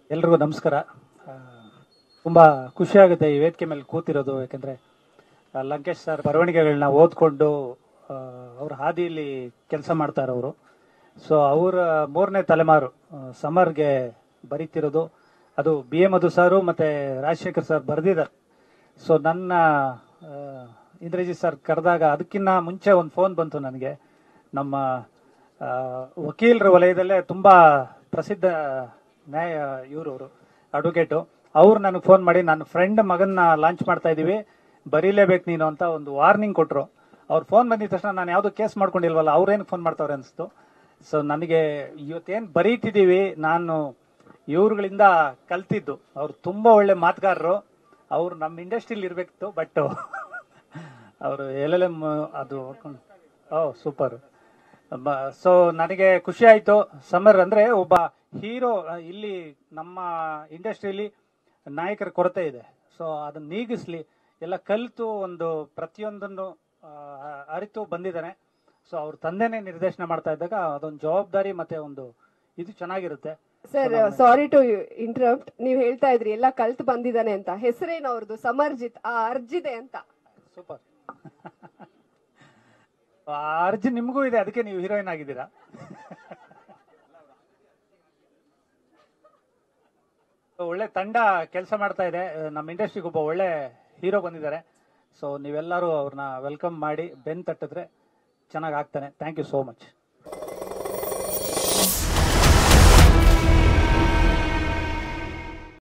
ಎಲ್ರಿಗೂ ನಮಸ್ಕಾರ ಆ, ತುಂಬಾ ಖುಷಿ ಆಗುತ್ತೆ ಈ ವೇದಿಕೆ ಮೇಲೆ ಕೂತಿರೋದು ಯಾಕಂದ್ರೆ ಆ, ಲಂಕೇಶ್ ಸರ್ ಬರವಣಿಗೆಗಳನ್ನ ಓದ್ಕೊಂಡು ಆ, ಅವ್ರ ಹಾದಿಯಲ್ಲಿ ಕೆಲಸ ಮಾಡ್ತಾ ಇರೋರು ಸೊ ಅವರ ಮೂರನೇ ತಲೆಮಾರು ಆ, ಸಮರ್ಗೆ ಬರೀತಿರೋದು ಅದು ಬಿ ಎ ಮಧು ಸಾರು ಮತ್ತೆ ರಾಜಶೇಖರ್ ಸರ್ ಬರೆದಿದ್ದಾರೆ ಸೊ ನನ್ನ ಆ, ಇಂದ್ರಜಿತ್ ಸರ್ ಕರೆದಾಗ ಅದಕ್ಕಿಂತ ಮುಂಚೆ ಒಂದು ಫೋನ್ ಬಂತು ನನಗೆ ನಮ್ಮ ಆ, ವಕೀಲರ ವಲಯದಲ್ಲೇ ತುಂಬಾ ಪ್ರಸಿದ್ಧ ನ್ಯಾಯ ಇವರು ಅಡ್ವೊಕೇಟು ಅವ್ರು ನನಗೆ ಫೋನ್ ಮಾಡಿ ನನ್ನ ಫ್ರೆಂಡ್ ಮಗನ್ನ ಲಾಂಚ್ ಮಾಡ್ತಾ ಇದೀವಿ ಬರೀಲೇಬೇಕು ನೀನು ಅಂತ ಒಂದು ವಾರ್ನಿಂಗ್ ಕೊಟ್ರು ಅವ್ರು ಫೋನ್ ಬಂದಿದ ತಕ್ಷಣ ನಾನು ಯಾವ್ದು ಕೇಸ್ ಮಾಡ್ಕೊಂಡಿಲ್ವಲ್ಲ ಅವ್ರೇನು ಫೋನ್ ಮಾಡ್ತಾವ್ರೆ ಅನಿಸ್ತು ಸೊ ನನಗೆ ಇವತ್ತೇನು ಬರೀತಿದ್ದೀವಿ ನಾನು ಇವ್ರುಗಳಿಂದ ಕಲ್ತಿದ್ದು ಅವ್ರು ತುಂಬಾ ಒಳ್ಳೆ ಮಾತುಗಾರರು ಅವ್ರು ನಮ್ಮ ಇಂಡಸ್ಟ್ರಿಲಿ ಇರ್ಬೇಕಿತ್ತು ಬಟ್ ಅವರು ಎಲ್ ಎಲ್ ಎಂ ಅದು ಓ ಸೂಪರ್ ಸೊ ನನಗೆ ಖುಷಿ ಆಯ್ತು ಸಮರ್ ಅಂದ್ರೆ ಒಬ್ಬ ಹೀರೋ ಇಲ್ಲಿ ನಮ್ಮ ಇಂಡಸ್ಟ್ರಿಯಲ್ಲಿ ನಾಯಕರ ಕೊರತೆ ಇದೆ ಸೊ ಅದನ್ನ ನೀಗಿಸ್ಲಿ ಎಲ್ಲ ಕಲಿತು ಒಂದು ಪ್ರತಿಯೊಂದನ್ನು ಆ, ಅರಿತು ಬಂದಿದ್ದಾನೆ ಸೊ ಅವ್ರ ತಂದೆನೇ ನಿರ್ದೇಶನ ಮಾಡ್ತಾ ಇದ್ದಾಗ ಅದೊಂದು ಜವಾಬ್ದಾರಿ ಮತ್ತೆ ಒಂದು ಇದು ಚೆನ್ನಾಗಿರುತ್ತೆ ಸರ್ ಸಾರಿ ಟು ಇಂಟರಪ್ಟ್ ನೀವ್ ಹೇಳ್ತಾ ಇದ್ರಿ ಎಲ್ಲ ಕಲ್ತ್ ಬಂದಿದ್ದಾನೆ ಅಂತ ಹೆಸರೇನು ಅವ್ರದ್ದು ಸಮರ್ಜಿತ್ ಆ ಅರ್ಜಿದೆ ಅಂತ ಸೂಪರ್ ಅರ್ಜುನ್ ನಿಮಗೂ ಇದೆ ಅದಕ್ಕೆ ನೀವು ಹೀರೋಯಿನ್ ಆಗಿದ್ದೀರಾ So, ಒಳ್ಳೆ ತಂಡ ಕೆಲಸ ಮಾಡ್ತಾ ಇದೆ ಅಹ್, ನಮ್ಮ ಇಂಡಸ್ಟ್ರಿಗೆ ಒಬ್ಬ ಒಳ್ಳೆ ಹೀರೋ ಬಂದಿದ್ದಾರೆ ಸೊ ನೀವೆಲ್ಲರೂ ಅವ್ರನ್ನ ವೆಲ್ಕಮ್ ಮಾಡಿ ಬೆನ್ ತಟ್ಟಿದ್ರೆ ಚೆನ್ನಾಗಿ ಆಗ್ತಾನೆ ಥ್ಯಾಂಕ್ ಯು ಸೋ ಮಚ್